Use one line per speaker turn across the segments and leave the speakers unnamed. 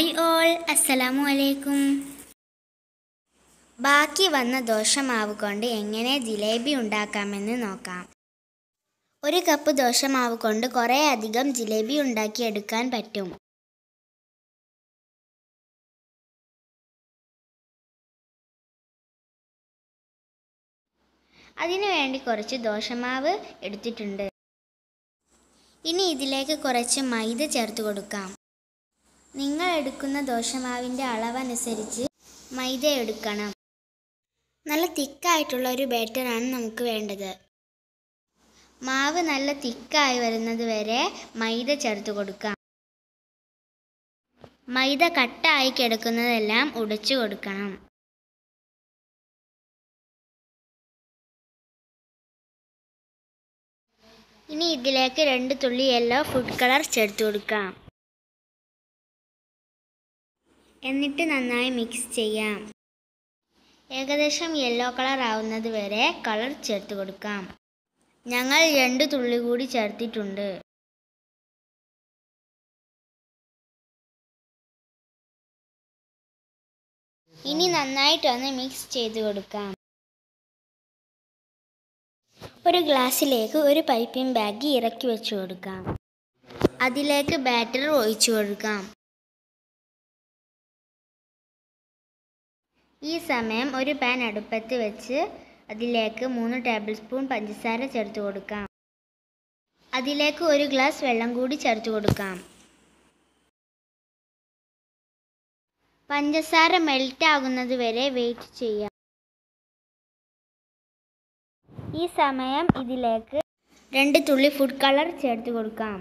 hi all അസ്സലാമു അലൈക്കും ബാക്കി വന്ന ദോശമാവ് കൊണ്ട് എങ്ങനെ ജിലേബി ഉണ്ടാക്കാമെന്ന് നോക്കാം ഒരു കപ്പ് ദോശമാവ് കൊണ്ട് കുറേ അധികം ജിലേബി ഉണ്ടാക്കിയെടുക്കാൻ പറ്റും അതിനു വേണ്ടി കുറച്ച് ദോശമാവ് എടുത്തിട്ടുണ്ട് ഇനി ഇതിലേക്ക് കുറച്ച് മൈദ ചേർത്ത് കൊടുക്കാം നിങ്ങൾ എടുക്കുന്ന ദോശമാവിൻ്റെ അളവനുസരിച്ച് മൈദ എടുക്കണം നല്ല തിക്കായിട്ടുള്ള ഒരു ബാറ്ററാണ് നമുക്ക് വേണ്ടത് മാവ് നല്ല തിക്കായി വരുന്നത് വരെ മൈദ ചേർത്ത് കൊടുക്കാം മൈദ കട്ടായി കിടക്കുന്നതെല്ലാം ഉടച്ചു കൊടുക്കണം ഇനി ഇതിലേക്ക് രണ്ട് തുള്ളി യെല്ലോ ഫുഡ് കളർ ചേർത്ത് കൊടുക്കാം എന്നിട്ട് നന്നായി മിക്സ് ചെയ്യാം ഏകദേശം യെല്ലോ കളർ ആവുന്നത് വരെ കളർ ചേർത്ത് കൊടുക്കാം ഞങ്ങൾ രണ്ട് തുള്ളി കൂടി ചേർത്തിട്ടുണ്ട് ഇനി നന്നായിട്ടൊന്ന് മിക്സ് ചെയ്ത് കൊടുക്കാം ഒരു ഗ്ലാസ്സിലേക്ക് ഒരു പൈപ്പിംഗ് ബാഗ് ഇറക്കി വെച്ച് കൊടുക്കാം അതിലേക്ക് ബാറ്റർ ഒഴിച്ചു കൊടുക്കാം ഈ സമയം ഒരു പാൻ അടുപ്പത്ത് വെച്ച് അതിലേക്ക് മൂന്ന് ടേബിൾ സ്പൂൺ പഞ്ചസാര ചേർത്ത് കൊടുക്കാം അതിലേക്ക് ഒരു ഗ്ലാസ് വെള്ളം കൂടി ചേർത്ത് കൊടുക്കാം പഞ്ചസാര മെൽറ്റ് ആകുന്നത് വരെ വെയിറ്റ് ചെയ്യാം ഈ സമയം ഇതിലേക്ക് രണ്ട് തുള്ളി ഫുഡ് കളർ ചേർത്ത് കൊടുക്കാം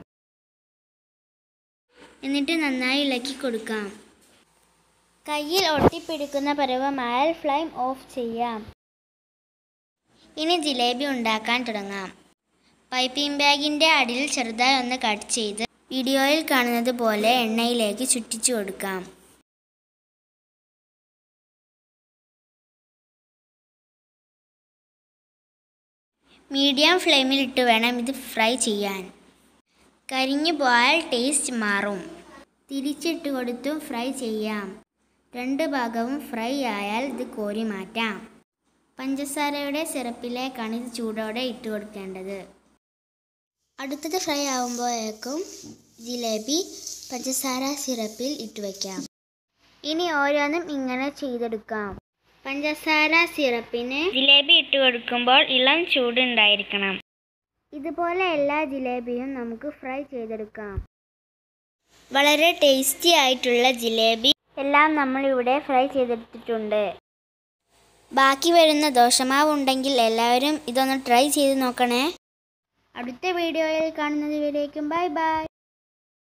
എന്നിട്ട് നന്നായി ഇളക്കി കൊടുക്കാം കയ്യിൽ ഒട്ടിപ്പിടിക്കുന്ന പരുവമായാൽ ഫ്ലെയിം ഓഫ് ചെയ്യാം ഇനി ജിലേബി ഉണ്ടാക്കാൻ തുടങ്ങാം പൈപ്പിംഗ് ബാഗിൻ്റെ അടിയിൽ ചെറുതായി ഒന്ന് കട്ട് ചെയ്ത് വീഡിയോയിൽ കാണുന്നത് പോലെ എണ്ണയിലേക്ക് ചുറ്റിച്ചു കൊടുക്കാം മീഡിയം ഫ്ലെയിമിൽ ഇട്ട് വേണം ഇത് ഫ്രൈ ചെയ്യാൻ കരിഞ്ഞു പോയാൽ ടേസ്റ്റ് മാറും തിരിച്ചിട്ട് കൊടുത്തും ഫ്രൈ ചെയ്യാം രണ്ട് ഭാഗവും ഫ്രൈ ആയാൽ ഇത് കോരി മാറ്റാം പഞ്ചസാരയുടെ സിറപ്പിലേക്കാണ് ഇത് ചൂടോടെ ഇട്ട് കൊടുക്കേണ്ടത് അടുത്തത് ഫ്രൈ ആകുമ്പോഴേക്കും ജിലേബി പഞ്ചസാര സിറപ്പിൽ ഇട്ട് വയ്ക്കാം ഇനി ഓരോന്നും ഇങ്ങനെ ചെയ്തെടുക്കാം പഞ്ചസാര സിറപ്പിന് ജിലേബി ഇട്ട് കൊടുക്കുമ്പോൾ ഇളം ചൂടുണ്ടായിരിക്കണം ഇതുപോലെ എല്ലാ ജിലേബിയും നമുക്ക് ഫ്രൈ ചെയ്തെടുക്കാം വളരെ ടേസ്റ്റി ആയിട്ടുള്ള ജിലേബി എല്ലാം നമ്മൾ ഇവിടെ ഫ്രൈ ചെയ്തെടുത്തിട്ടുണ്ട് ബാക്കി വരുന്ന ദോശമാവ് ഉണ്ടെങ്കിൽ എല്ലാവരും ഇതൊന്ന് ട്രൈ ചെയ്ത് നോക്കണേ അടുത്ത വീഡിയോയിൽ കാണുന്നത് വരേക്കും ബൈ ബൈ